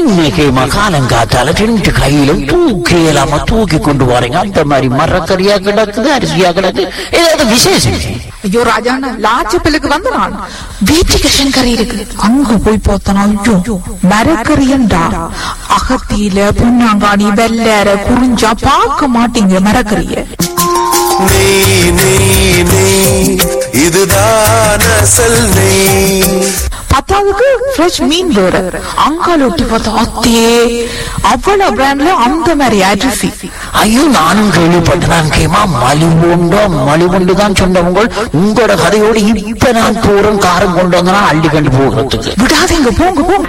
இன்னைக்கு மகாலங்காத்தால ரெண்டு கையிலும் தூக்கி இல்லாம தூக்கி கொண்டு வரீங்க அந்த மாதிரி மரக்கறியா கிடக்குது அரிசியா கிடக்கு ஏதாவது விசேஷம் ஐயோ ராஜாண்ணா லாச்சப்பிலுக்கு வந்து நான் வீட்டுக்கு கறி இருக்கு அங்க போய் பார்த்தனா ஐயோ மரக்கறியண்டா அகத்தியில புண்ணாங்காணி வெள்ளற குறிஞ்சா பார்க்க மாட்டீங்க மரக்கறிய நெய் நெய் நெய் இதுதான் அசல் நெய் பத்தாவதுக்கு ஃப்ரெஷ் மீன் வேற அங்கால ஒட்டி பார்த்தா அத்தே அவ்வளவு பிராண்ட்ல அந்த மாதிரி அரிசி ஐயோ நானும் கேள்விப்பட்டேன் கேமா மலிவுண்டோ மலிவுண்டு தான் சொன்னவங்க உங்களோட கதையோடு இப்ப நான் தூரம் காரம் கொண்டு வந்தனா அள்ளி கண்டு போகிறதுக்கு விடாதீங்க போங்க போங்க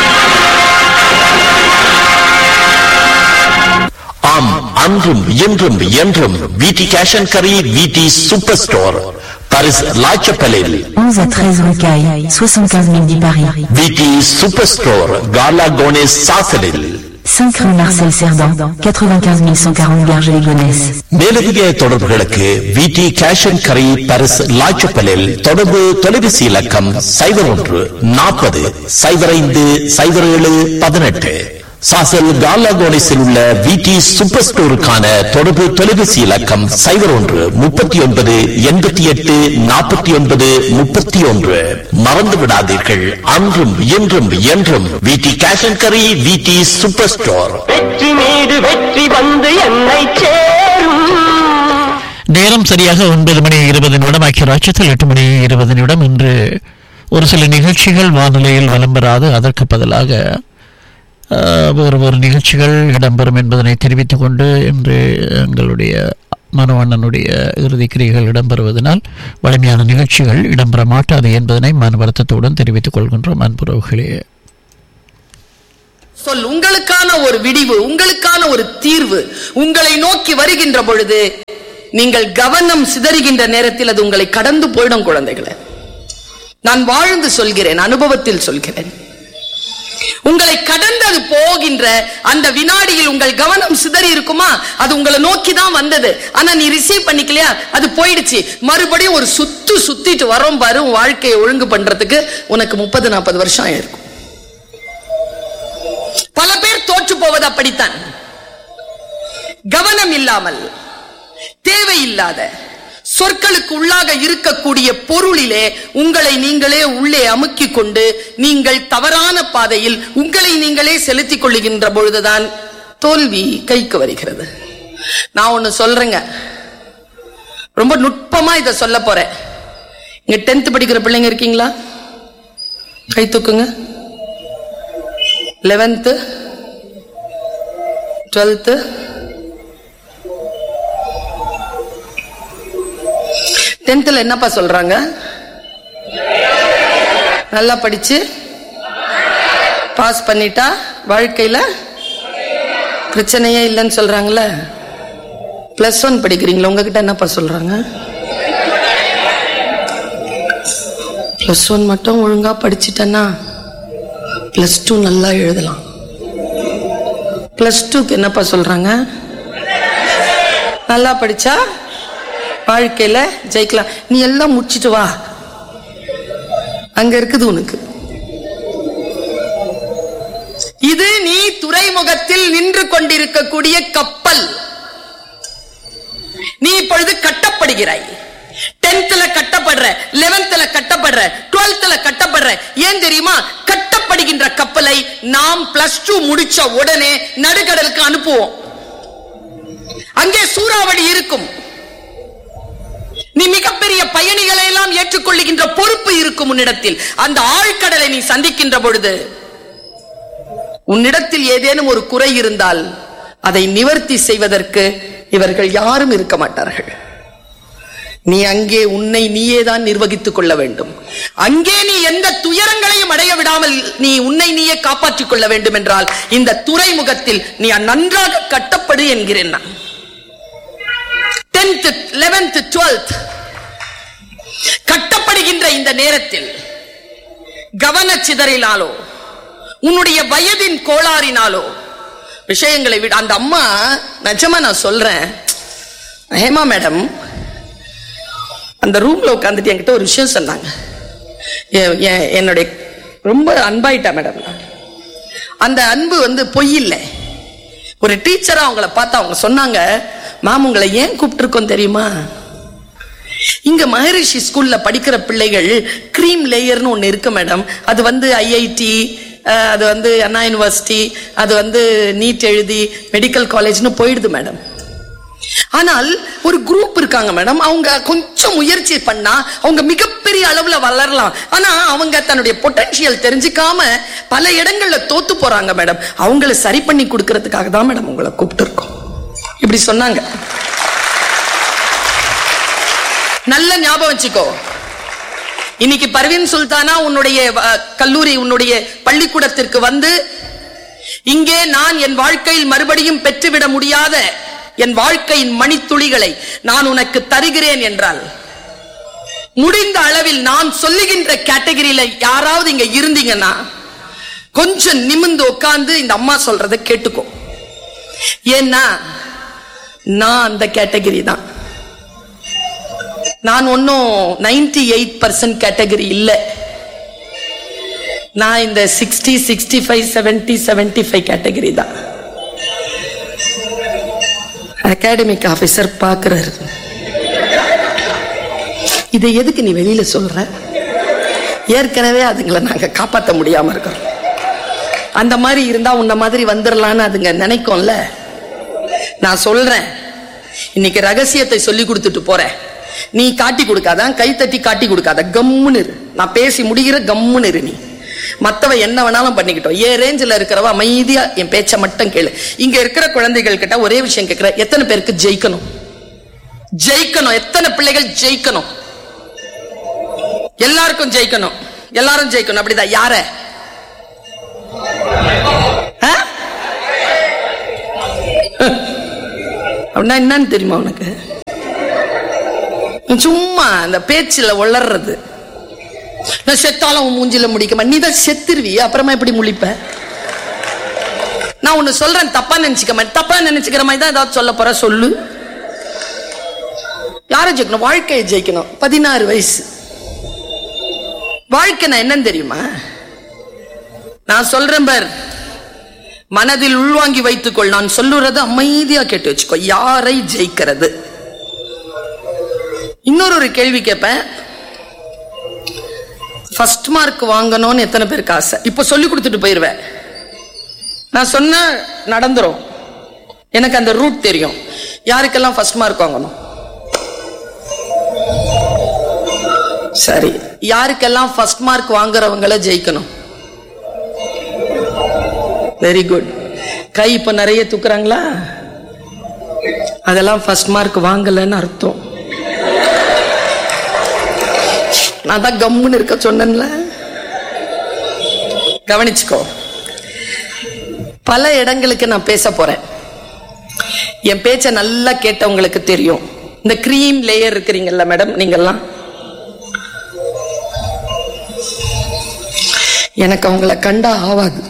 ஆம் அன்றும் இன்றும் என்றும் விடி கேஷ் அண்ட் கரி விடி சூப்பர் ஸ்டோர் பாரிஸ் லாச்சப்பலில் 11 à 13 rue Caille, 75 000 dit Paris. விடி சூப்பர் ஸ்டோர் காலா கோனேஸ் சாசலில் 5 rue Marcel Cerdan, 95 140 Garges-les-Gonesse. மேலதிக தொடர்புகளுக்கு விடி கேஷ் அண்ட் கரி பாரிஸ் லாச்சப்பலில் தொடர்பு தொலைபேசி இலக்கம் சைபர் ஒன்று நாற்பது சைபர் ஐந்து சைபர் ஏழு பதினெட்டு சாசல் காலா கோனேஸில் உள்ள விடி சூப்பர் ஸ்டோருக்கான தொடர்பு தொலைபேசி இலக்கம் சைபர் ஒன்று முப்பத்தி ஒன்பது எண்பத்தி எட்டு நாற்பத்தி ஒன்பது முப்பத்தி ஒன்று மறந்து விடாதீர்கள் அன்றும் இன்றும் என்றும் விடி கேஷ் அண்ட் கரி விடி சூப்பர் ஸ்டோர் வெற்றி மீது வெற்றி வந்து என்னை சேரும் நேரம் சரியாக ஒன்பது மணி இருபது நிமிடம் ஆகிய ராட்சத்தில் எட்டு மணி இருபது நிமிடம் இன்று ஒரு சில நிகழ்ச்சிகள் வானிலையில் வலம் பெறாது அதற்கு பதிலாக அஹ், வேறு வேறு நிகழ்ச்சிகள் இடம்பெறும் என்பதனை தெரிவித்துக் கொண்டு இன்று எங்களுடைய மனவண்ணனுடைய இறுதி கிரிகள் இடம்பெறுவதனால் வலிமையான நிகழ்ச்சிகள் இடம்பெற மாட்டாது என்பதனை மன வருத்தத்துடன் தெரிவித்துக் கொள்கின்றோம் அன்புறவுகளே சொல் உங்களுக்கான ஒரு விடிவு உங்களுக்கான ஒரு தீர்வு உங்களை நோக்கி வருகின்ற பொழுது நீங்கள் கவனம் சிதறுகின்ற நேரத்தில் அது உங்களை கடந்து போயிடும் குழந்தைகளே நான் வாழ்ந்து சொல்கிறேன் அனுபவத்தில் சொல்கிறேன் உங்களை கடந்து அது போகின்ற அந்த வினாடியில் உங்கள் கவனம் சிதறி இருக்குமா அது உங்களை நோக்கி தான் வந்தது ஆனா நீ ரிசீவ் பண்ணிக்கலையா அது போயிடுச்சு மறுபடியும் ஒரு சுத்து சுத்திட்டு வரோம் பாரு உன் வாழ்க்கையை ஒழுங்கு பண்றதுக்கு உனக்கு முப்பது நாற்பது வருஷம் ஆயிருக்கும் பல பேர் தோற்று போவது அப்படித்தான் கவனம் இல்லாமல் தேவையில்லாத சொற்களுக்கு உள்ளாக இருக்கக்கூடிய பொருளிலே உங்களை நீங்களே உள்ளே அமுக்கிக் கொண்டு நீங்கள் தவறான பாதையில் உங்களை நீங்களே செலுத்திக் கொள்ளுகின்ற பொழுதுதான் தோல்வி கைக்கு வருகிறது நான் ஒண்ணு சொல்றேங்க ரொம்ப நுட்பமா இதை சொல்ல போறேன் இங்க டென்த் படிக்கிற பிள்ளைங்க இருக்கீங்களா கை தூக்குங்க லெவன்த்து டுவெல்த்து டென்த்தில் என்னப்பா சொல்றாங்க நல்லா படிச்சு பாஸ் பண்ணிட்டா வாழ்க்கையில பிரச்சனையே இல்லைன்னு சொல்றாங்களே பிளஸ் ஒன் படிக்கிறீங்களா உங்ககிட்ட என்னப்பா சொல்றாங்க பிளஸ் ஒன் மட்டும் ஒழுங்கா படிச்சிட்டேன்னா பிளஸ் டூ நல்லா எழுதலாம் பிளஸ் டூக்கு என்னப்பா சொல்றாங்க நல்லா படிச்சா வாழ்க்கையில ஜெயிக்கலாம் நீ எல்லாம் முடிச்சிட்டு வா அங்க இருக்குது உனக்கு இது நீ துறைமுகத்தில் நின்று கொண்டிருக்கக்கூடிய கப்பல் நீ இப்பொழுது கட்டப்படுகிறாய் டென்த்ல கட்டப்படுற லெவன்த்ல கட்டப்படுற டுவெல்த்ல கட்டப்படுற ஏன் தெரியுமா கட்டப்படுகின்ற கப்பலை நாம் பிளஸ் டூ முடிச்ச உடனே நடுக்கடலுக்கு அனுப்புவோம் அங்கே சூறாவளி இருக்கும் நீ மிகப்பெரிய பயணிகளை எல்லாம் ஏற்றுக்கொள்ளுகின்ற பொறுப்பு இருக்கும் உன்னிடத்தில் அந்த ஆழ்கடலை நீ சந்திக்கின்ற பொழுது உன்னிடத்தில் ஏதேனும் ஒரு குறை இருந்தால் அதை நிவர்த்தி செய்வதற்கு இவர்கள் யாரும் இருக்க மாட்டார்கள் நீ அங்கே உன்னை நீயே தான் நிர்வகித்துக் கொள்ள வேண்டும் அங்கே நீ எந்த துயரங்களையும் அடைய விடாமல் நீ உன்னை நீயே காப்பாற்றிக் கொள்ள வேண்டும் என்றால் இந்த துறைமுகத்தில் நீ நன்றாக கட்டப்படு என்கிறேன் நான் டென்த் லெவன்த் டுவெல்த் கட்டப்படுகின்ற இந்த நேரத்தில் கவனச்சிதறினாலோ உன்னுடைய வயதின் கோளாறினாலோ விஷயங்களை விட அந்த அம்மா நிஜமா நான் சொல்றேன் ஹேமா மேடம் அந்த ரூம்ல உட்காந்துட்டு என்கிட்ட ஒரு விஷயம் சொன்னாங்க எ- எ- என்னுடைய ரொம்ப அன்பாயிட்டா மேடம் அந்த அன்பு வந்து பொய் இல்லை ஒரு டீச்சரா அவங்கள பார்த்து அவங்க சொன்னாங்க மேம் உங்களை ஏன் கூப்பிட்டுருக்கோம் தெரியுமா இங்க மகரிஷி ஸ்கூல்ல படிக்கிற பிள்ளைகள் கிரீம் லேயர்னு ஒண்ணு இருக்கு மேடம் அது வந்து ஐஐடி அது வந்து அண்ணா யூனிவர்சிட்டி அது வந்து நீட் எழுதி மெடிக்கல் காலேஜ்னு போயிடுது மேடம் ஆனால் ஒரு குரூப் இருக்காங்க மேடம் அவங்க கொஞ்சம் முயற்சி பண்ணா அவங்க மிகப்பெரிய அளவுல வளரலாம் ஆனா அவங்க தன்னுடைய பொட்டன்ஷியல் தெரிஞ்சுக்காம பல இடங்கள்ல தோத்து போறாங்க மேடம் அவங்கள சரி பண்ணி கொடுக்கறதுக்காக தான் மேடம் உங்களை கூப்பிட்டு இருக்கோம் இப்படி சொன்னாங்க நல்ல ஞாபகம் வச்சுக்கோ இன்னைக்கு பர்வீன் சுல்தானா உன்னுடைய அஹ், கல்லூரி உன்னுடைய பள்ளிக்கூடத்திற்கு வந்து இங்கே நான் என் வாழ்க்கையில் மறுபடியும் பெற்றுவிட முடியாத என் வாழ்க்கையின் மணித்துளிகளை நான் உனக்கு தருகிறேன் என்றால் முடிந்த அளவில் நான் சொல்லுகின்ற கேட்டகரியில யாராவது இங்க இருந்தீங்கன்னா கொஞ்சம் நிமிந்து உட்கார்ந்து இந்த அம்மா சொல்றதை கேட்டுக்கோ ஏன்னா நான் அந்த கேட்டகரி தான் நான் ஒன்னும் நைன்டி எயிட் பர்சன்ட் கேட்டகரி இல்லை நான் இந்த sixty sixty five seventy seventy five category தான் அகாடமிக் ஆபீசர் பாக்குறாரு இதை எதுக்கு நீ வெளியில சொல்ற ஏற்கனவே அதுங்களை நாங்க காப்பாத்த முடியாம இருக்கிறோம் அந்த மாதிரி இருந்தா உன்ன மாதிரி வந்துடலான்னு அதுங்க நினைக்கும்ல நான் சொல்றேன் இன்னைக்கு ரகசியத்தை சொல்லி கொடுத்துட்டு போறேன் நீ காட்டி கொடுக்காதான் கை தட்டி காட்டி கொடுக்காத கம்முன்னு இரு நான் பேசி முடிகிற கம்முன்னு இரு நீ மத்தவ என்ன வேணாலும் பண்ணிக்கிட்டோம் ஏ ரேஞ்சில் இருக்கிறவ அமைதியா என் பேச்சை மட்டும் கேளு இங்க இருக்கிற குழந்தைகள் கிட்ட ஒரே விஷயம் கேட்கிற எத்தனை பேருக்கு ஜெயிக்கணும் ஜெயிக்கணும் எத்தனை பிள்ளைகள் ஜெயிக்கணும் எல்லாருக்கும் ஜெயிக்கணும் எல்லாரும் ஜெயிக்கணும் அப்படிதான் யார ஆ? அப்படின்னா என்னன்னு தெரியுமா உனக்கு சும்மா அந்த பேச்சுல உளறது நான் செத்தாலும் உன் மூஞ்சில முடிக்க நீ தான் செத்துருவி அப்புறமா எப்படி முழிப்ப நான் ஒண்ணு சொல்றேன் தப்பா நினைச்சுக்க மாட்டேன் தப்பா நினைச்சுக்கிற மாதிரி தான் ஏதாவது சொல்ல போற சொல்லு யாரை ஜெயிக்கணும் வாழ்க்கையை ஜெயிக்கணும் பதினாறு வயசு வாழ்க்கை நான் என்னன்னு தெரியுமா நான் சொல்றேன் பார் மனதில் உள்வாங்கி வைத்துக்கொள் நான் சொல்லுறது அமைதியா கேட்டு வச்சுக்கோ யாரை ஜெயிக்கிறது இன்னொரு ஒரு கேள்வி கேட்பேன் ஃபர்ஸ்ட் மார்க் வாங்கணும்னு எத்தனை பேருக்கு ஆசை இப்போ சொல்லி கொடுத்துட்டு போயிருவேன் நான் சொன்ன நடந்துரும் எனக்கு அந்த ரூட் தெரியும் யாருக்கெல்லாம் ஃபர்ஸ்ட் மார்க் வாங்கணும் சரி யாருக்கெல்லாம் ஃபர்ஸ்ட் மார்க் வாங்குறவங்கள ஜெயிக்கணும் வெரி குட் கை இப்ப நிறைய தூக்குறாங்களா அதெல்லாம் ஃபர்ஸ்ட் மார்க் வாங்கலன்னு அர்த்தம் நான் தான் கம்முன்னு இருக்க சொன்னேன்ல கவனிச்சுக்கோ பல இடங்களுக்கு நான் பேச போறேன் என் பேச்ச நல்லா கேட்டவங்களுக்கு தெரியும் இந்த கிரீம் லேயர் இருக்கிறீங்கல்ல மேடம் நீங்கெல்லாம் எனக்கு அவங்கள கண்டா ஆவாது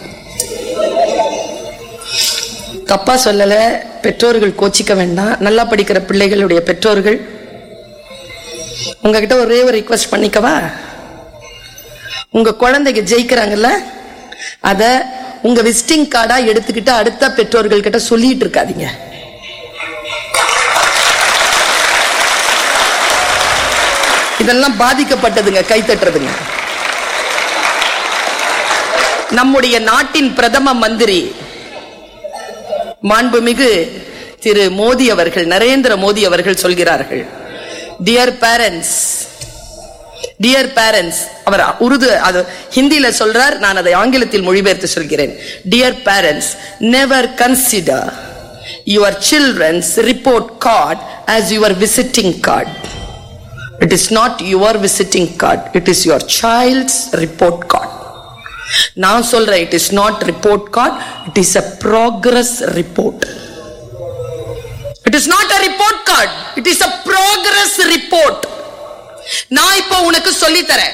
தப்பா சொல்லல பெற்றோர்கள் கோச்சிக்க வேண்டாம் நல்லா படிக்கிற பிள்ளைகளுடைய பெற்றோர்கள் உங்ககிட்ட ஒரே ஒரு ரிக்வஸ்ட் பண்ணிக்கவா உங்க குழந்தைங்க ஜெயிக்கிறாங்கல்ல அத உங்க விசிட்டிங் கார்டா எடுத்துக்கிட்டு அடுத்த பெற்றோர்கள் கிட்ட சொல்லிட்டு இருக்காதீங்க இதெல்லாம் பாதிக்கப்பட்டதுங்க கை தட்டுறதுங்க நம்முடைய நாட்டின் பிரதம மந்திரி மாண்புமிகு திரு மோடி அவர்கள் நரேந்திர மோடி அவர்கள் சொல்கிறார்கள் டியர் பேரண்ட்ஸ் டியர் பேரண்ட்ஸ் அவர் உருது அது ஹிந்தியில சொல்றார் நான் அதை ஆங்கிலத்தில் மொழிபெயர்த்து சொல்கிறேன் dear parents never consider your childrens report card as your visiting card it is not your visiting card it is your child's report card நான் சொல்றேன் it is not report card it is a progress report it is not a report card it is a progress report நான் இப்போ உனக்கு சொல்லி தரேன்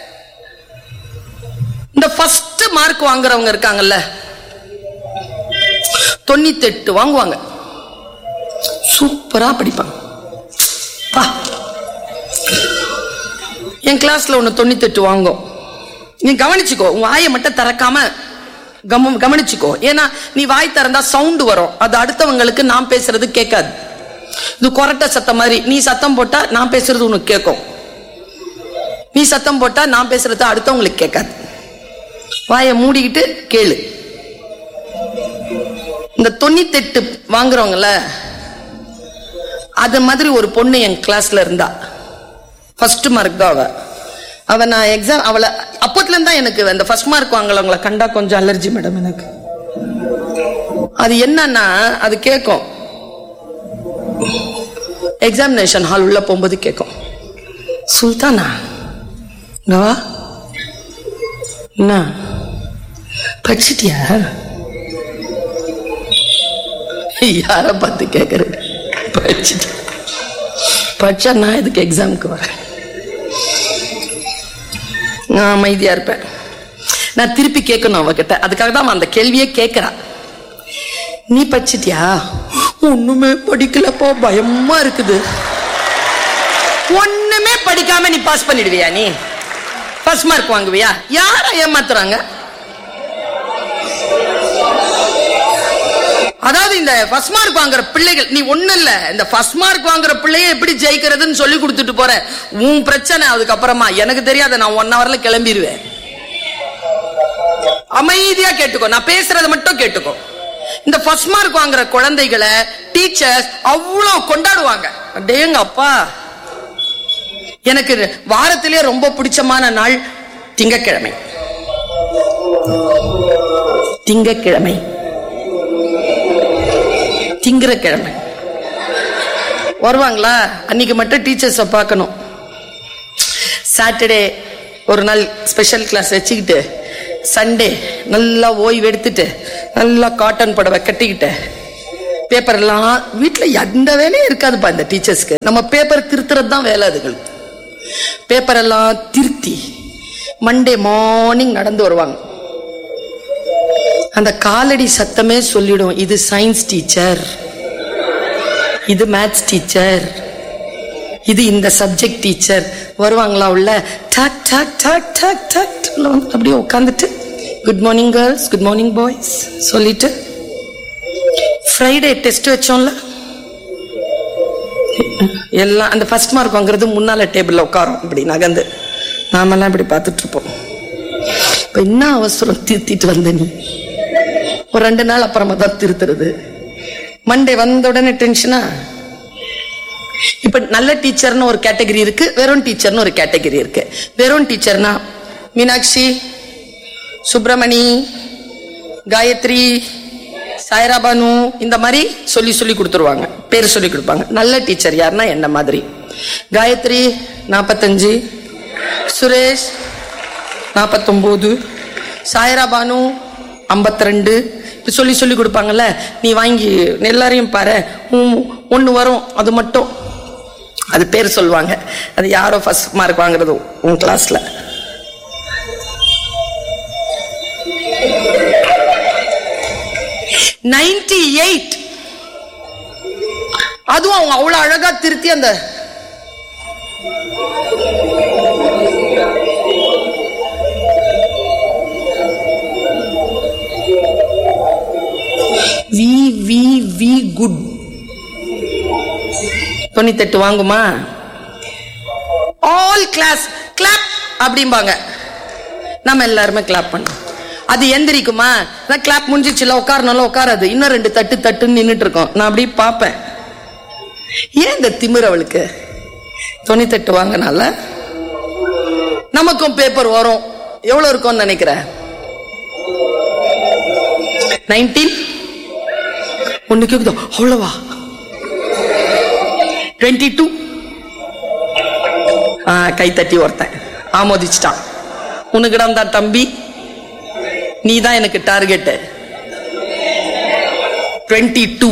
இந்த first mark வாங்குறவங்க இருக்காங்கல்ல தொண்ணூத்தெட்டு வாங்குவாங்க சூப்பரா படிப்பாங்க பா. என் கிளாஸ்ல ஒன்னு தொண்ணூத்தெட்டு வாங்கும் நீ கவனிச்சுக்கோ உன் வாயை மட்டும் திறக்காம கவ- கவனிச்சுக்கோ ஏன்னா நீ வாய் திறந்தா சவுண்ட் வரும் அது அடுத்தவங்களுக்கு நான் பேசுறது கேட்காது இது கொரட்டை சத்தம் மாதிரி நீ சத்தம் போட்டா நான் பேசுறது உனக்கு கேட்கும் நீ சத்தம் போட்டா நான் பேசுறது அடுத்தவங்களுக்கு கேட்காது வாயை மூடிக்கிட்டு கேளு இந்த தொண்ணூத்தெட்டு வாங்குறவங்கள அது மாதிரி ஒரு பொண்ணு என் கிளாஸ்ல இருந்தா ஃபர்ஸ்ட் மார்க் தான் அவ அவ நான் எக்ஸாம் அவளை அப்பத்துல இருந்தா எனக்கு அந்த ஃபர்ஸ்ட் மார்க் வாங்கலவங்கள கண்டா கொஞ்சம் அலர்ஜி மேடம் எனக்கு அது என்னன்னா அது கேட்கும் எக்ஸாமினேஷன் ஹால் உள்ள போகும்போது கேட்கும் சுல்தானா இங்க வா என்ன படிச்சிட்டியா யார பார்த்து கேட்கறது படிச்சுட்டு படிச்சா நான் இதுக்கு எக்ஸாமுக்கு வரேன் நான் அமைதியா இருப்பேன் நான் திருப்பி கேட்கணும் அவகிட்ட அதுக்காக தான் அவன் அந்த கேள்வியே கேட்கிறா நீ படிச்சிட்டியா ஒண்ணுமே படிக்கலப்போ பயமா இருக்குது ஒண்ணுமே படிக்காம நீ பாஸ் பண்ணிடுவியா நீ ஃபர்ஸ்ட் மார்க் வாங்குவியா யார ஏமாத்துறாங்க அதாவது இந்த ஃபர்ஸ்ட் மார்க் வாங்குற பிள்ளைகள் நீ ஒண்ணு இல்ல இந்த ஃபர்ஸ்ட் மார்க் வாங்குற பிள்ளைய எப்படி ஜெயிக்கிறதுன்னு சொல்லி கொடுத்துட்டு போற உன் பிரச்சனை அதுக்கப்புறமா எனக்கு தெரியாத நான் ஒன் ஹவர்ல கிளம்பிடுவேன் அமைதியா கேட்டுக்கோ நான் பேசுறத மட்டும் கேட்டுக்கோ இந்த ஃபர்ஸ்ட் மார்க் வாங்குற குழந்தைகளை டீச்சர்ஸ் அவ்வளவு கொண்டாடுவாங்க டேங்க அப்பா எனக்கு வாரத்திலே ரொம்ப பிடிச்சமான நாள் திங்கக்கிழமை திங்கக்கிழமை திங்கிற கிழமை வருவாங்களா அன்னைக்கு மட்டும் டீச்சர்ஸை பார்க்கணும் சாட்டர்டே ஒரு நாள் ஸ்பெஷல் கிளாஸ் வச்சுக்கிட்டு சண்டே நல்லா ஓய்வு எடுத்துட்டு நல்லா காட்டன் புடவை கட்டிக்கிட்டு பேப்பர் எல்லாம் வீட்டுல எந்த வேலையும் இருக்காதுப்பா இந்த டீச்சர்ஸ்க்கு நம்ம பேப்பர் திருத்துறது தான் வேலை அதுங்களுக்கு பேப்பர் எல்லாம் திருத்தி மண்டே மார்னிங் நடந்து வருவாங்க அந்த காலடி சத்தமே சொல்லிடும் இது சயின்ஸ் டீச்சர் இது மேத்ஸ் டீச்சர் இது இந்த சப்ஜெக்ட் டீச்சர் வருவாங்களா உள்ள டக் டக் டக் டக் டக் உள்ள வந்து அப்படியே உட்காந்துட்டு good morning girls good morning boys சொல்லிட்டு ஃப்ரைடே டெஸ்ட் வச்சோம்ல எல்லாம் அந்த ஃபர்ஸ்ட் மார்க் வாங்குறது முன்னால டேபிள்ல உட்காரும் இப்படி நகர்ந்து நாமெல்லாம் இப்படி பார்த்துட்டு இருப்போம் இப்ப என்ன அவசரம் திருத்திட்டு வந்த நீ ஒரு ரெண்டு நாள் அப்புறமா தான் திருத்துறது மண்டே வந்த உடனே டென்ஷனா இப்ப நல்ல டீச்சர்னு ஒரு கேட்டகரி இருக்கு வெறும் டீச்சர்னு ஒரு கேட்டகரி இருக்கு வெறும் டீச்சர்னா மீனாட்சி சுப்பிரமணி காயத்ரி சாய்ராபானு இந்த மாதிரி சொல்லி சொல்லி கொடுத்துருவாங்க பேர் சொல்லி கொடுப்பாங்க நல்ல டீச்சர் யாருன்னா என்ன மாதிரி காயத்ரி நாற்பத்தஞ்சு சுரேஷ் நாற்பத்தொம்போது சாயரா பானு ஐம்பத்தி ரெண்டு இப்படி சொல்லி சொல்லி கொடுப்பாங்கல்ல நீ வாங்கி எல்லாரையும் பாரு ஒன்று வரும் அது மட்டும் அது பேர் சொல்லுவாங்க அது யாரோ ஃபர்ஸ்ட் மார்க் வாங்குறது உன் கிளாஸ்ல நைன்டி எயிட் அதுவும் அவங்க அவ்வளவு அழகா திருத்தி அந்த வி வி வி குட் தொண்ணூத்தெட்டு வாங்குமா ஆல் கிளாஸ் கிளாப் அப்படிம்பாங்க நம்ம எல்லாருமே கிளாப் பண்ணோம் அது எந்திரிக்குமா நான் கிளாப் முடிஞ்சிச்சுல உட்காரணும்ல உட்காராது இன்னும் ரெண்டு தட்டு தட்டுன்னு நின்னுட்டு இருக்கோம் நான் அப்படி பார்ப்பேன் ஏன் இந்த திமிர் அவளுக்கு தொண்ணூத்தெட்டு வாங்கினால நமக்கும் பேப்பர் வரும் எவ்வளவு இருக்கும்னு நினைக்கிறேன் நைன்டீன் ஒண்ணு கேக்குதோ அவ்வளவா டுவெண்ட்டி டூ கை தட்டி ஒருத்தன் ஆமோதிச்சிட்டான் உனக்குடாம் தான் தம்பி நீ தான் எனக்கு target twenty two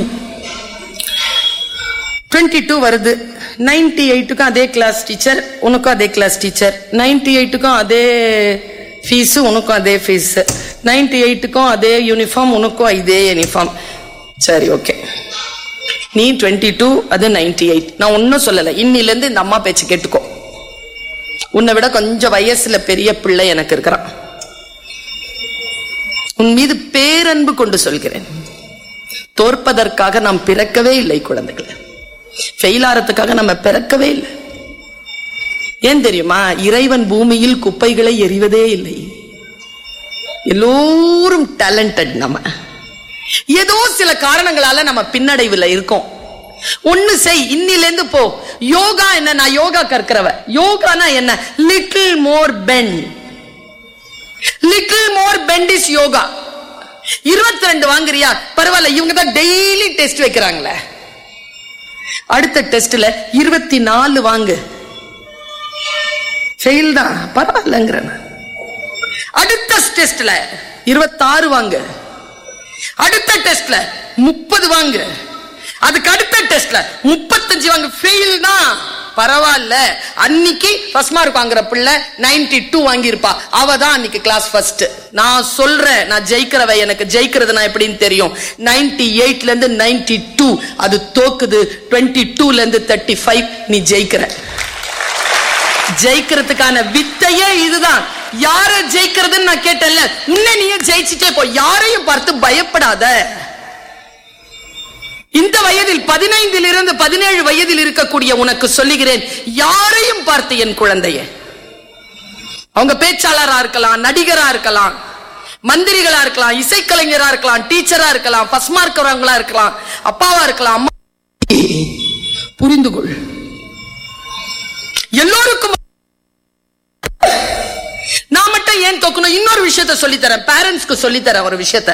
twenty two வருது நைன்டி எயிட்டுக்கும் அதே கிளாஸ் டீச்சர் உனக்கும் அதே கிளாஸ் டீச்சர் நைன்டி எயிட்டுக்கும் அதே ஃபீஸு உனக்கும் அதே ஃபீஸ் நைன்டி எயிட்டுக்கும் அதே யூனிஃபார்ம் உனக்கும் இதே யூனிஃபார்ம் சரி ஓகே நீ டுவெண்ட்டி டூ அது நைன்டி எயிட் நான் ஒன்றும் சொல்லலை இன்னிலேருந்து இந்த அம்மா பேச்சு கேட்டுக்கோ உன்னை விட கொஞ்சம் வயசுல பெரிய பிள்ளை எனக்கு இருக்கிறான் உன் மீது பேரன்பு கொண்டு சொல்கிறேன் தோற்பதற்காக நாம் பிறக்கவே இல்லை குழந்தைகளே ஃபெயில் ஆறதுக்காக நம்ம பிறக்கவே இல்லை ஏன் தெரியுமா இறைவன் பூமியில் குப்பைகளை எறிவதே இல்லை எல்லோரும் டேலண்டட் நம்ம ஏதோ சில காரணங்களால நம்ம பின்னடைவுல இருக்கோம் ஒண்ணு செய் இன்னில இருந்து போ யோகா என்ன நான் யோகா கற்கிறவ யோகானா என்ன little more bend little more bend is yoga இருபத்தி ரெண்டு வாங்குறியா பரவாயில்ல இவங்க தான் டெய்லி டெஸ்ட் வைக்கிறாங்களே அடுத்த டெஸ்ட்ல இருபத்தி நாலு வாங்கு ஃபெயில் தான் பரவாயில்லங்கிறேன் நான். அடுத்த டெஸ்ட்ல இருபத்தாறு வாங்க அடுத்த டெஸ்ட்ல முப்பது வாங்க அதுக்கு அடுத்த டெஸ்ட்ல முப்பத்தஞ்சு வாங்க ஃபெயில் தான் பரவாயில்ல அன்னைக்கு ஃபர்ஸ்ட் மார்க் வாங்குற பிள்ளை 92 டூ வாங்கியிருப்பா அவ தான் அன்னைக்கு கிளாஸ் ஃபர்ஸ்ட் நான் சொல்றேன் நான் ஜெயிக்கிறவ எனக்கு ஜெயிக்கிறது நான் எப்படின்னு தெரியும் 98 எயிட்ல இருந்து 92 டூ அது தோக்குது 22 டூல இருந்து தேர்ட்டி ஃபைவ் நீ ஜெயிக்கிற ஜெயிக்கிறதுக்கான வித்தையே இதுதான் யார ஜெயிக்கிறதுன்னு நான் கேட்டேன்ல உன்னை நீயே ஜெயிச்சுட்டே போ யாரையும் பார்த்து பயப்படாத இந்த வயதில் பதினைந்தில் இருந்து பதினேழு வயதில் இருக்கக்கூடிய உனக்கு சொல்லுகிறேன் யாரையும் பார்த்து என் குழந்தையே அவங்க பேச்சாளரா இருக்கலாம் நடிகரா இருக்கலாம் மந்திரிகளா இருக்கலாம் இசைக்கலைஞரா இருக்கலாம் டீச்சரா இருக்கலாம் ஃபர்ஸ்ட் மார்க்கவங்களா இருக்கலாம் அப்பாவா இருக்கலாம் அம்மா புரிந்து கொள் எல்லோருக்கும் நான் மட்டும் ஏன் தோக்கணும் இன்னொரு விஷயத்த சொல்லித்தரேன் பேரண்ட்ஸ்க்கு சொல்லித்தரேன் ஒரு விஷயத்த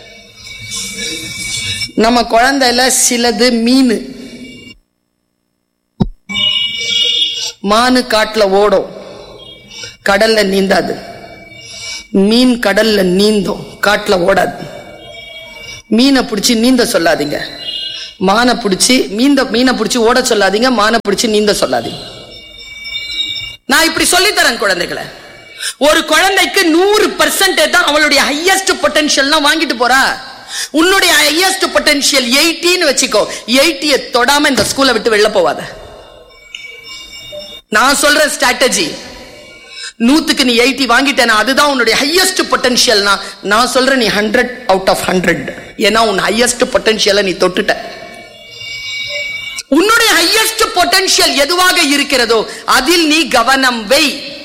நம்ம குழந்தையில சிலது மீன் மானு காட்டுல ஓடும் கடல்ல நீந்தாது மீன் கடல்ல நீந்தும் காட்டுல ஓடாது மீனை பிடிச்சி நீந்த சொல்லாதீங்க மானை பிடிச்சி மீந்த மீனை பிடிச்சி ஓட சொல்லாதீங்க மானை பிடிச்சி நீந்த சொல்லாதீங்க நான் இப்படி சொல்லித்தரேன் குழந்தைகளை ஒரு குழந்தைக்கு நூறு பர்சன்டேஜ் தான் அவளுடைய ஹையஸ்ட் பொட்டன்ஷியல் வாங்கிட்டு போறா உன்னுடைய ஹையஸ்ட் பொட்டன்ஷியல் எயிட்டின்னு வச்சுக்கோ எயிட்டிய தொடாம இந்த ஸ்கூலை விட்டு வெளில போவாத நான் சொல்ற ஸ்ட்ராட்டஜி நூத்துக்கு நீ எயிட்டி வாங்கிட்டேனா அதுதான் உன்னுடைய ஹையஸ்ட் பொட்டன்ஷியல்னா நான் சொல்றேன் நீ ஹண்ட்ரட் அவுட் ஆஃப் ஹண்ட்ரட் ஏன்னா உன் ஹையஸ்ட் பொட்டன்ஷியலை நீ தொட்டுட்ட உன்னுடைய ஹையஸ்ட் பொட்டன்ஷியல் எதுவாக இருக்கிறதோ அதில் நீ கவனம் வை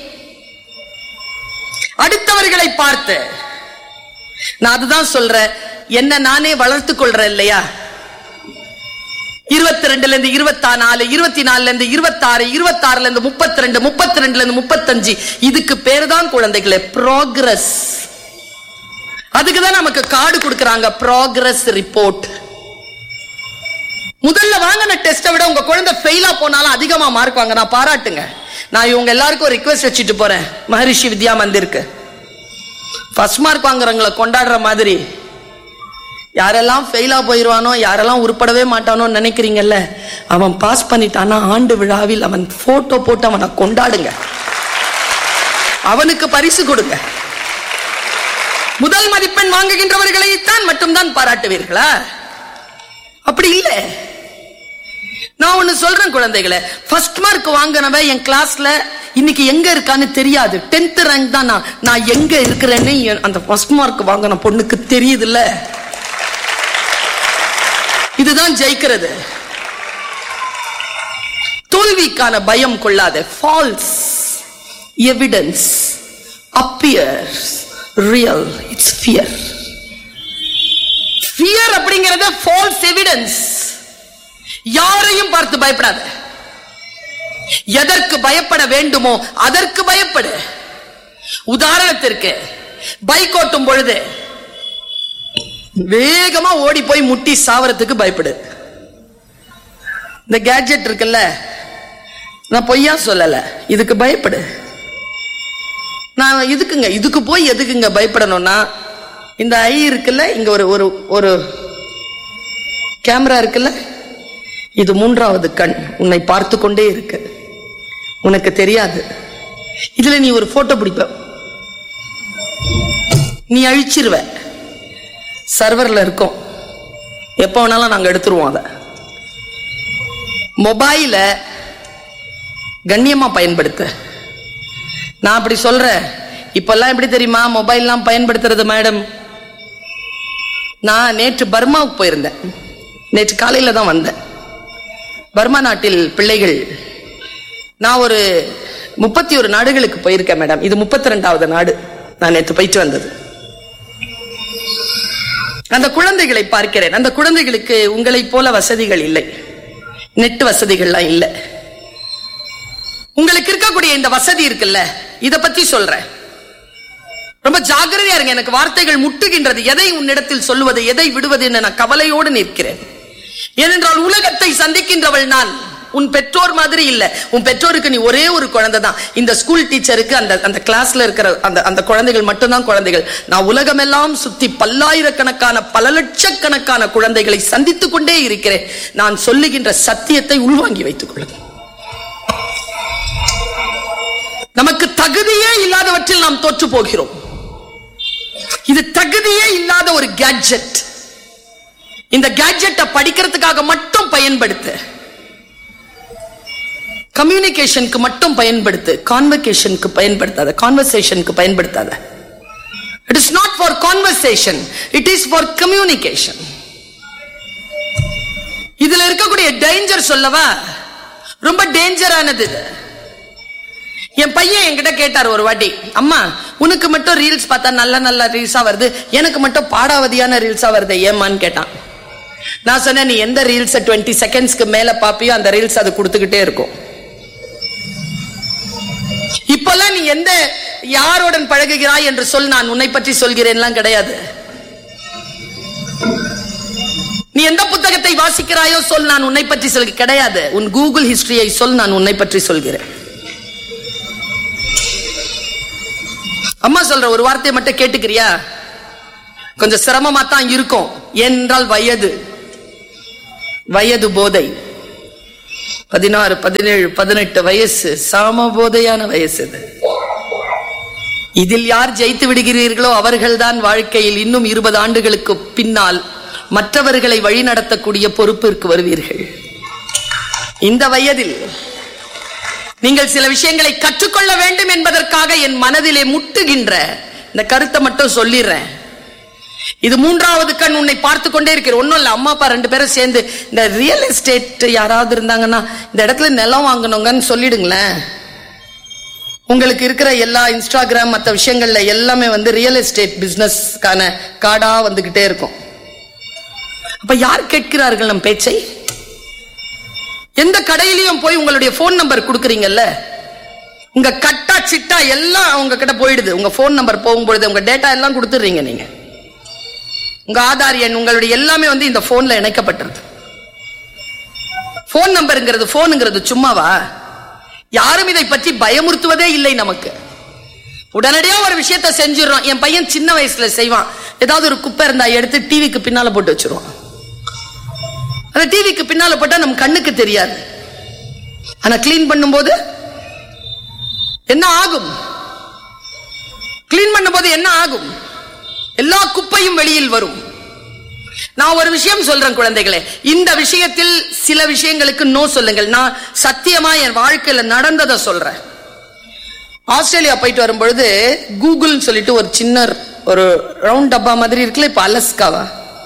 அடுத்தவர்களை பார்த்து நான் அதுதான் சொல்றேன் என்ன நானே வளர்த்து கொள்றேன் இல்லையா இருபத்தி ரெண்டுல இருந்து இருபத்தி நாலு இருபத்தி நாலுல இருந்து இருபத்தாறு இருபத்தாறுல இருந்து முப்பத்தி ரெண்டு முப்பத்தி ரெண்டுல இருந்து முப்பத்தஞ்சு இதுக்கு பேரு தான் குழந்தைகளே ப்ராக்ரஸ் அதுக்கு தான் நமக்கு கார்டு கொடுக்கறாங்க ப்ராக்ரஸ் ரிப்போர்ட் முதல்ல வாங்கின டெஸ்ட்டை விட உங்க குழந்தை ஃபெயிலா போனாலும் அதிகமா மார்க் வாங்க நான் பாராட்டுங்க நான் இவங்க எல்லாருக்கும் ஒரு ரிக்வெஸ்ட் வச்சுட்டு போறேன் மகரிஷி வித்யா மந்திருக்கு ஃபர்ஸ்ட் மார்க் வாங்குறவங்களை கொண்டாடுற மாதிரி யாரெல்லாம் ஃபெயிலா போயிடுவானோ யாரெல்லாம் உருப்படவே மாட்டானோ நினைக்கிறீங்கல்ல அவன் பாஸ் பண்ணிட்டானா ஆண்டு விழாவில் அவன் போட்டோ போட்டு அவனை கொண்டாடுங்க அவனுக்கு பரிசு கொடுங்க முதல் மதிப்பெண் வாங்குகின்றவர்களை தான் மட்டும்தான் பாராட்டுவீர்களா அப்படி இல்லை நான் ஒண்ணு சொல்றேன் குழந்தைகளை ஃபர்ஸ்ட் மார்க் வாங்கினவன் என் கிளாஸ்ல இன்னைக்கு எங்க இருக்கான்னு தெரியாது டென்த் ரேங்க் தான் நான் நான் எங்க இருக்கிறேன்னு என் அந்த ஃபர்ஸ்ட் மார்க் வாங்கின பொண்ணுக்கு தெரியுதுல்ல இதுதான் ஜெயிக்கிறது தோல்விக்கான பயம் கொள்ளாத false evidence appears real it's fear fear அப்படிங்கறது ஃபால்ஸ் எவிடன்ஸ் யாரையும் பார்த்து பயப்படாத எதற்கு பயப்பட வேண்டுமோ அதற்கு பயப்படு உதாரணத்திற்கு பைக் ஓட்டும் பொழுது வேகமா ஓடி போய் முட்டி சாவறதுக்கு பயப்படு இந்த கேட்ஜெட் இருக்குல்ல நான் பொய்யா சொல்லல இதுக்கு பயப்படு நான் இதுக்குங்க இதுக்கு போய் எதுக்குங்க பயப்படணும்னா இந்த ஐ இருக்குல்ல இங்க ஒரு ஒரு ஒரு கேமரா இருக்குல்ல இது மூன்றாவது கண் உன்னை பார்த்து கொண்டே இருக்கு உனக்கு தெரியாது இதுல நீ ஒரு போட்டோ பிடிப்ப நீ அழிச்சிருவ சர்வர்ல இருக்கும் எப்ப வேணாலும் நாங்க எடுத்துருவோம் அதை மொபைல கண்ணியமா பயன்படுத்த நான் அப்படி சொல்றேன் இப்பெல்லாம் எப்படி தெரியுமா மொபைல்லாம் பயன்படுத்துறது மேடம் நான் நேற்று பர்மாவுக்கு போயிருந்தேன் நேற்று காலையில தான் வந்தேன் பர்மா நாட்டில் பிள்ளைகள் நான் ஒரு முப்பத்தி ஒரு நாடுகளுக்கு போயிருக்கேன் மேடம் இது முப்பத்தி ரெண்டாவது நாடு நான் நேற்று போயிட்டு வந்தது அந்த குழந்தைகளை பார்க்கிறேன் அந்த குழந்தைகளுக்கு உங்களைப் போல வசதிகள் இல்லை நெட் வசதிகள்லாம் இல்லை உங்களுக்கு இருக்கக்கூடிய இந்த வசதி இருக்குல்ல இத பத்தி சொல்றேன் ரொம்ப ஜாக்கிரதையா இருங்க எனக்கு வார்த்தைகள் முட்டுகின்றது எதை உன்னிடத்தில் சொல்லுவது எதை விடுவது என்று நான் கவலையோடு நிற்கிறேன் ஏனென்றால் உலகத்தை சந்திக்கின்றவள் நான் உன் பெற்றோர் மாதிரி இல்ல உன் பெற்றோருக்கு நீ ஒரே ஒரு குழந்தை தான் இந்த ஸ்கூல் டீச்சருக்கு அந்த அந்த கிளாஸ்ல இருக்கிற அந்த அந்த குழந்தைகள் மட்டும்தான் குழந்தைகள் நான் உலகமெல்லாம் சுத்தி பல்லாயிரக்கணக்கான பல லட்சக்கணக்கான குழந்தைகளை சந்தித்துக் கொண்டே இருக்கிறேன் நான் சொல்லுகின்ற சத்தியத்தை உள்வாங்கி வைத்துக் கொள்ளுங்கள் நமக்கு தகுதியே இல்லாதவற்றில் நாம் தோற்று போகிறோம் இது தகுதியே இல்லாத ஒரு கேட்ஜெட் இந்த கேட்ஜெட்டை படிக்கிறதுக்காக மட்டும் பயன்படுத்து கம்யூனிகேஷனுக்கு மட்டும் பயன்படுத்து கான்வகேஷனுக்கு பயன்படுத்தாத கான்வர்சேஷனுக்கு பயன்படுத்தாத it is not for conversation it is for communication இதுல இருக்கக்கூடிய டேஞ்சர் சொல்லவா ரொம்ப டேஞ்சரானது இது என் பையன் என்கிட்ட கேட்டார் ஒரு வாட்டி அம்மா உனக்கு மட்டும் ரீல்ஸ் பார்த்தா நல்ல நல்ல ரீல்ஸா வருது எனக்கு மட்டும் பாடாவதியான ரீல்ஸா வருது ஏமான்னு கேட்டான் நான் சொன்னேன் நீ எந்த ரீல்ஸ் டுவெண்ட்டி செகண்ட்ஸ்க்கு மேல பாப்பியோ அந்த ரீல்ஸ் அது கொடுத்துக்கிட்டே இருக்கும் இப்பெல்லாம் நீ எந்த யாருடன் பழகுகிறாய் என்று சொல் நான் உன்னை பற்றி சொல்கிறேன்லாம் கிடையாது நீ எந்த புத்தகத்தை வாசிக்கிறாயோ சொல் நான் உன்னை பற்றி சொல் கிடையாது உன் கூகுள் ஹிஸ்டரியை சொல் நான் உன்னை பற்றி சொல்கிறேன் அம்மா சொல்ற ஒரு வார்த்தையை மட்டும் கேட்டுக்கிறியா கொஞ்சம் சிரமமா தான் இருக்கும் என்றால் வயது வயது போதை பதினாறு பதினேழு பதினெட்டு வயசு சாம போதையான வயசு இது இதில் யார் ஜெயித்து விடுகிறீர்களோ அவர்கள்தான் வாழ்க்கையில் இன்னும் இருபது ஆண்டுகளுக்கு பின்னால் மற்றவர்களை வழிநடத்தக்கூடிய பொறுப்பிற்கு வருவீர்கள் இந்த வயதில் நீங்கள் சில விஷயங்களை கற்றுக்கொள்ள வேண்டும் என்பதற்காக என் மனதிலே முட்டுகின்ற இந்த கருத்தை மட்டும் சொல்லிடுறேன் இது மூன்றாவது கண் உன்னை பார்த்து கொண்டே இருக்கிற ஒன்றும் இல்லை அம்மா அப்பா ரெண்டு பேரும் சேர்ந்து இந்த ரியல் எஸ்டேட் யாராவது இருந்தாங்கன்னா இந்த இடத்துல நிலம் வாங்கணுங்கன்னு சொல்லிடுங்களேன் உங்களுக்கு இருக்கிற எல்லா இன்ஸ்டாகிராம் மற்ற விஷயங்கள்ல எல்லாமே வந்து ரியல் எஸ்டேட் பிசினஸ்க்கான கார்டா வந்துகிட்டே இருக்கும் அப்ப யார் கேட்கிறார்கள் நம் பேச்சை எந்த கடையிலையும் போய் உங்களுடைய போன் நம்பர் கொடுக்குறீங்கல்ல உங்க கட்டா சிட்டா எல்லாம் அவங்க கிட்ட போயிடுது உங்க போன் நம்பர் போகும்பொழுது உங்க டேட்டா எல்லாம் கொடுத்துடுறீங்க நீங்க உங்க ஆதார் எண் உங்களுடைய எல்லாமே வந்து இந்த போன்ல இணைக்கப்பட்டிருக்கு போன் நம்பருங்கிறது போனுங்கிறது சும்மாவா யாரும் இதை பற்றி பயமுறுத்துவதே இல்லை நமக்கு உடனடியா ஒரு விஷயத்த செஞ்சிடறோம் என் பையன் சின்ன வயசுல செய்வான் ஏதாவது ஒரு குப்பை இருந்தா எடுத்து டிவிக்கு பின்னால போட்டு வச்சிருவான் அந்த டிவிக்கு பின்னால போட்டா நம்ம கண்ணுக்கு தெரியாது ஆனா கிளீன் பண்ணும்போது என்ன ஆகும் கிளீன் பண்ணும்போது என்ன ஆகும் எல்லா குப்பையும் வெளியில் வரும் நான் ஒரு விஷயம் சொல்றேன் குழந்தைகளே இந்த விஷயத்தில் சில விஷயங்களுக்கு நோ சொல்லுங்கள் நான் சத்தியமா என் வாழ்க்கையில நடந்ததை சொல்றேன் ஆஸ்திரேலியா போயிட்டு வரும்பொழுது கூகுள்னு சொல்லிட்டு ஒரு சின்ன ஒரு ரவுண்ட் டப்பா மாதிரி இருக்குல்ல இப்ப அலஸ்காவா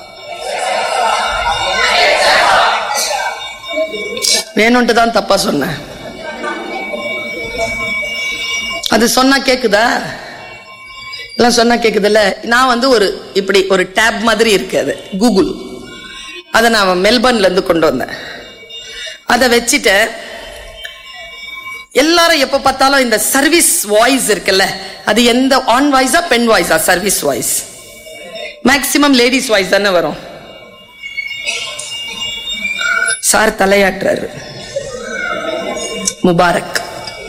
வேணும்ட்டு தான் தப்பா சொன்னேன் அது சொன்னா கேக்குதா எல்லாம் சொன்னா கேக்குதுல்ல நான் வந்து ஒரு இப்படி ஒரு டேப் மாதிரி இருக்கு அது கூகுள் அதை நான் மெல்பர்ன்ல இருந்து கொண்டு வந்தேன் அதை வச்சுட்டு எல்லாரும் எப்ப பார்த்தாலும் இந்த சர்வீஸ் வாய்ஸ் இருக்குல்ல அது எந்த ஆன் வாய்ஸா பெண் வாய்ஸா service voice maximum ladies voice தானே வரும் சார் தலையாட்டுறாரு முபாரக்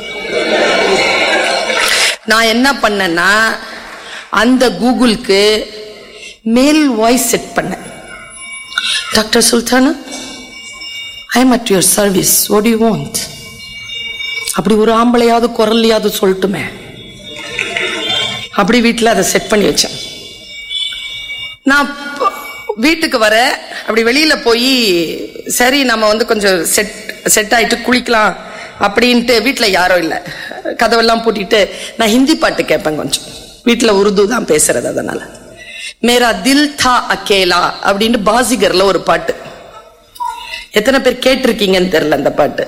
நான் என்ன பண்ணேன்னா அந்த கூகுளுக்கு மேல் வாய்ஸ் செட் பண்ணேன் doctor Sultana I am at your service what you want அப்படி ஒரு ஆம்பளையாவது குரல்லையாவது சொல்லட்டுமே அப்படி வீட்டில் அதை செட் பண்ணி வச்சேன் நான் ப- வீட்டுக்கு வர அப்படி வெளியில போய் சரி நம்ம வந்து கொஞ்சம் செட் செட் ஆயிட்டு குளிக்கலாம் அப்படின்ட்டு வீட்டில் யாரும் இல்லை கதவெல்லாம் பூட்டிட்டு நான் ஹிந்தி பாட்டு கேட்பேன் கொஞ்சம் வீட்டில் உருது தான் பேசுறது அதனால மேரா தில் தா அகேலா அப்படின்னு பாசிகர்ல ஒரு பாட்டு எத்தனை பேர் கேட்டிருக்கீங்கன்னு தெரியல அந்த பாட்டு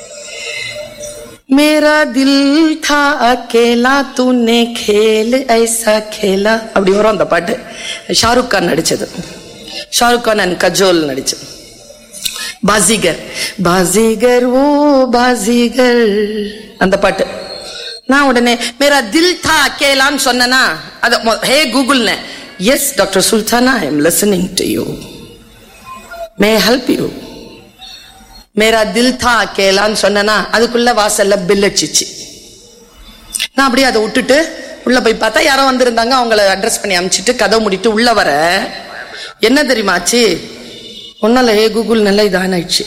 मेरा दिल था अकेला तूने खेल ऐसा खेला அப்படி வரும் அந்த பாட்டு ஷாருக் கான் நடிச்சது ஷாருக் கான் அண்ட் கஜோல் நடிச்சது பாசிகர் பாசிகர் ஓ பாசிகர் அந்த பாட்டு நான் உடனே மேரா தில் தா அக்கேலான்னு சொன்னனா அத மொ- ஹே கூகுள்னு yes doctor Sultana I am listening to you may help you மேரா தில் தா அக்கேலான்னு சொன்னனா அதுக்குள்ள வாசல்ல பில் அடிச்சிச்சு நான் அப்படியே அதை விட்டுட்டு உள்ள போய் பார்த்தா யாரோ வந்திருந்தாங்க அவங்கள அட்ரஸ் பண்ணி அனுப்பிச்சிட்டு கதை முடிட்டு உள்ள வர என்ன தெரியுமாச்சு ஒன்னால ஏ கூகுள் நல்லா இது ஆன் ஆயிடுச்சு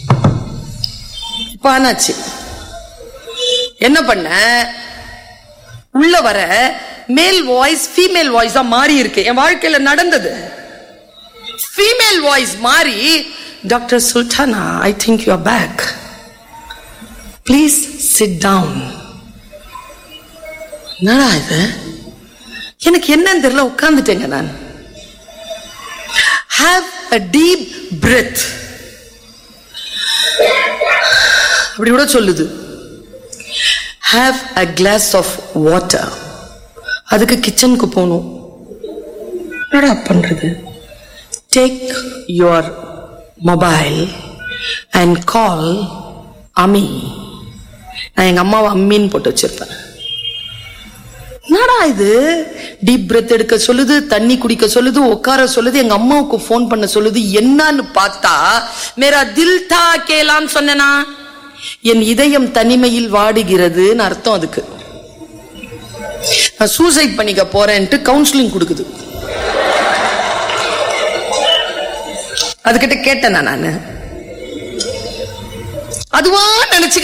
இப்போ ஆனாச்சு என்ன பண்ண உள்ள வர மேல் வாய்ஸ் ஃபீமேல் வாய்ஸா மாறி இருக்கு என் வாழ்க்கையில நடந்தது ஃபீமேல் வாய்ஸ் மாறி doctor Sultana I think you are back please sit down என்னடா இது எனக்கு என்னன்னு தெரியல உட்கார்ந்துட்டேங்க நான் ஹாவ் அ டீப் பிரெத் அப்படி கூட சொல்லுது have a glass of water அதுக்கு கிச்சனுக்கு போகணும் என்னடா பண்றது take your mobile and call அமி நான் எங்க அம்மாவை அம்மின்னு போட்டு வச்சிருப்பேன் என்னடா இது டீப் பிரெத் எடுக்க சொல்லுது தண்ணி குடிக்க சொல்லுது உட்கார சொல்லுது எங்க அம்மாவுக்கு ஃபோன் பண்ண சொல்லுது என்னன்னு பார்த்தா மேரா தில் தா கேலான்னு சொன்னனா என் இதயம் தனிமையில் வாடுகிறதுன்னு அர்த்தம் அதுக்கு நான் சூசைட் பண்ணிக்க போறேன்ட்டு கவுன்சிலிங் கொடுக்குது அதுகிட்ட கேட்டேனா நானு அதுவா நினைச்சு